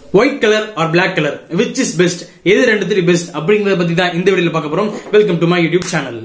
white colour or Black colour which is best எது ரெண்டுத்துல best அப்படிங்கறத பத்தி தான் இந்த வீடியோல பார்க்க போறோம் welcome to my YouTube channel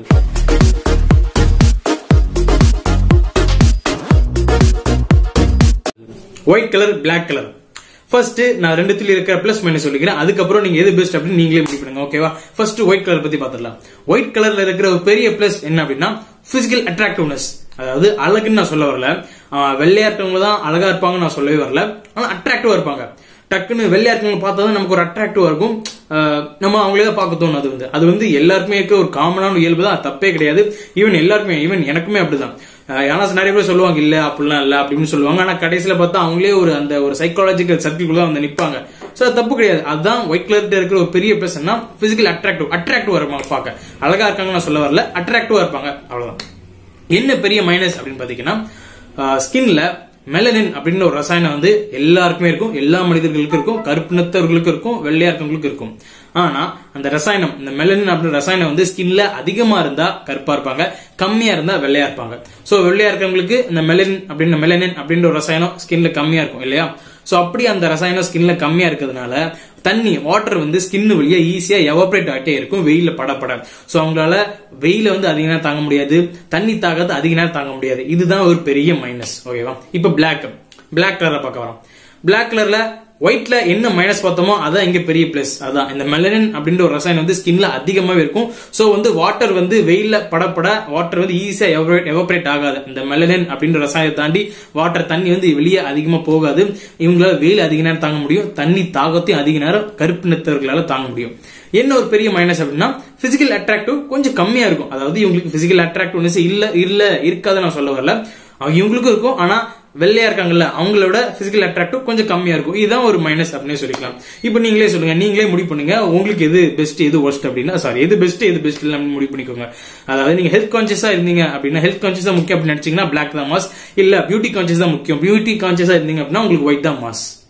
white colour Black colour first நான் ரெண்டுத்துல இருக்கிற பிளஸ் மைனஸ் சொல்லிக்கிறேன் அதுக்கப்புறம் நீங்க எது பெஸ்ட் அப்படின்னு நீங்களே முடிவு பண்ணுங்க ஓகேவா ஃபர்ஸ்ட் ஒயிட் கலர் பத்தி பாத்துடலாம் ஒயிட் கலர்ல இருக்கிற ஒரு பெரிய பிளஸ் என்ன அப்படின்னா பிசிக்கல் அட்ராக்டிவ்னஸ் அதாவது அழகுன்னு நான் சொல்ல வரல ஆஹ் வெள்ளையா இருக்கவங்க தான் அழகா இருப்பாங்கன்னு நான் சொல்லவே வரல ஆனா அட்ராக்டிவா இருப்பாங்க டக்குன்னு வெள்ளையா இருக்கவங்க பார்த்தா தான் நமக்கு ஒரு அட்ராக்டிவா இருக்கும் ஆஹ் நம்ம அவங்களே தான் பார்க்க தோணும் அது வந்து அது வந்து எல்லாருக்குமே இருக்க ஒரு காமனான இயல்பு தான் அது தப்பே கிடையாது ஈவன் எல்லாருக்குமே ஈவன் எனக்குமே அப்படிதான் ஆஹ் ஏன்னா நிறைய பேர் சொல்லுவாங்க இல்ல அப்படிலாம் இல்ல அப்படின்னு சொல்லுவாங்க ஆனா கடைசியில பார்த்தா அவங்களே ஒரு அந்த ஒரு சைக்காலஜிக்கல் சர்க்கிள்குள்ள வந்து நிப்பாங்க சோ அது தப்பு கிடையாது அதுதான் ஒயிட் கலர்ல இருக்கிற ஒரு பெரிய பிரச்சனை பிசிக்கல் அட்ராக்டிவ் அட்ராக்டிவ் இருப்பாங்க பார்க்க அழகா இருக்காங்க நான் சொல்ல வரல அட்ராக்டிவா இருப்பாங்க அவ்வளவுதான் என்ன பெரிய மைனஸ் அப்படின்னு பாத்தீங்கன்னா ஸ்கின்ல மெலனின் அப்படின்னு ஒரு ரசாயனம் வந்து எல்லாருக்குமே இருக்கும் எல்லா மனிதர்களுக்கும் இருக்கும் கருப்பினத்தவர்களுக்கும் இருக்கும் வெள்ளையா இருக்கவங்களுக்கும் இருக்கும் ஆனா அந்த ரசாயனம் இந்த மெலனின் அப்படின்ற ரசாயனம் வந்து ஸ்கின்ல அதிகமா இருந்தா கருப்பா இருப்பாங்க கம்மியா இருந்தா வெள்ளையா இருப்பாங்க சோ வெள்ளையா இருக்கவங்களுக்கு இந்த மெலனின் அப்படின்ற மெலனின் அப்படின்ற ஒரு ரசாயனம் ஸ்கின்ல கம்மியா இருக்கும் இல்லையா சோ அப்படி அந்த ரசாயனம் ஸ்கின்ல கம்மியா இருக்கிறதுனால தண்ணி வாட்டர் வந்து ஸ்கின் வழியா ஈஸியா எவாபரேட் ஆகிட்டே இருக்கும் வெயில படப்பட சோ அவங்களால வெயில வந்து அதிக நேரம் தாங்க முடியாது தண்ணி தாக்கத்தை அதிக நேரம் தாங்க முடியாது இதுதான் ஒரு பெரிய மைனஸ் ஓகேவா இப்ப பிளாக் பிளாக் கலரை பார்க்க வரோம் பிளாக் கலர்ல ஒயிட்ல என்ன மைனஸ் பார்த்தோமோ அதான் இங்க பெரிய பிளஸ் அதான் இந்த மெலனின் அப்படின்ற ஒரு ரசாயனம் வந்து ஸ்கின்ல அதிகமாவே இருக்கும் சோ வந்து வாட்டர் வந்து வெயில்ல படப்பட வாட்டர் வந்து ஈஸியா எவாபரேட் ஆகாது இந்த மெலனின் அப்படின்ற ரசாயனத்தை தாண்டி வாட்டர் தண்ணி வந்து வெளியே அதிகமா போகாது இவங்களால வெயில் அதிக நேரம் தாங்க முடியும் தண்ணி தாகத்தையும் அதிக நேரம் கருப்பு நிறுத்தவர்களால தாங்க முடியும் என்ன ஒரு பெரிய மைனஸ் அப்படின்னா பிசிக்கல் அட்ராக்டிவ் கொஞ்சம் கம்மியா இருக்கும் அதாவது இவங்களுக்கு பிசிக்கல் அட்ராக்டிவ்னஸ் இல்ல இல்ல இருக்காது நான் சொல்ல வரல இவங்களுக்கும் இருக்கும் ஆனா வெள்ளையா இருக்காங்கல்ல அவங்களோட பிசிக்கல் அட்ராக்டிவ் கொஞ்சம் கம்மியா இருக்கும் இதுதான் ஒரு மைனஸ் அப்படின்னு சொல்லிக்கலாம் இப்போ நீங்களே சொல்லுங்க நீங்களே முடிவு பண்ணுங்க உங்களுக்கு எது பெஸ்ட் எது ஒர்ஸ்ட் அப்படின்னா சாரி எது பெஸ்ட் எது பெஸ்ட் இல்லை முடிவு பண்ணிக்கோங்க அதாவது நீங்க ஹெல்த் கான்சியஸா இருந்தீங்க அப்படின்னா ஹெல்த் கான்சியஸா முக்கியம் அப்படின்னு நினைச்சீங்கன்னா பிளாக் தான் மாஸ் இல்ல பியூட்டி கான்சியஸ் தான் முக்கியம் பியூட்டி கான்சியஸா இருந்தீங்க அப்படின்னா உங்களுக்கு ஒயிட் தான் மாஸ்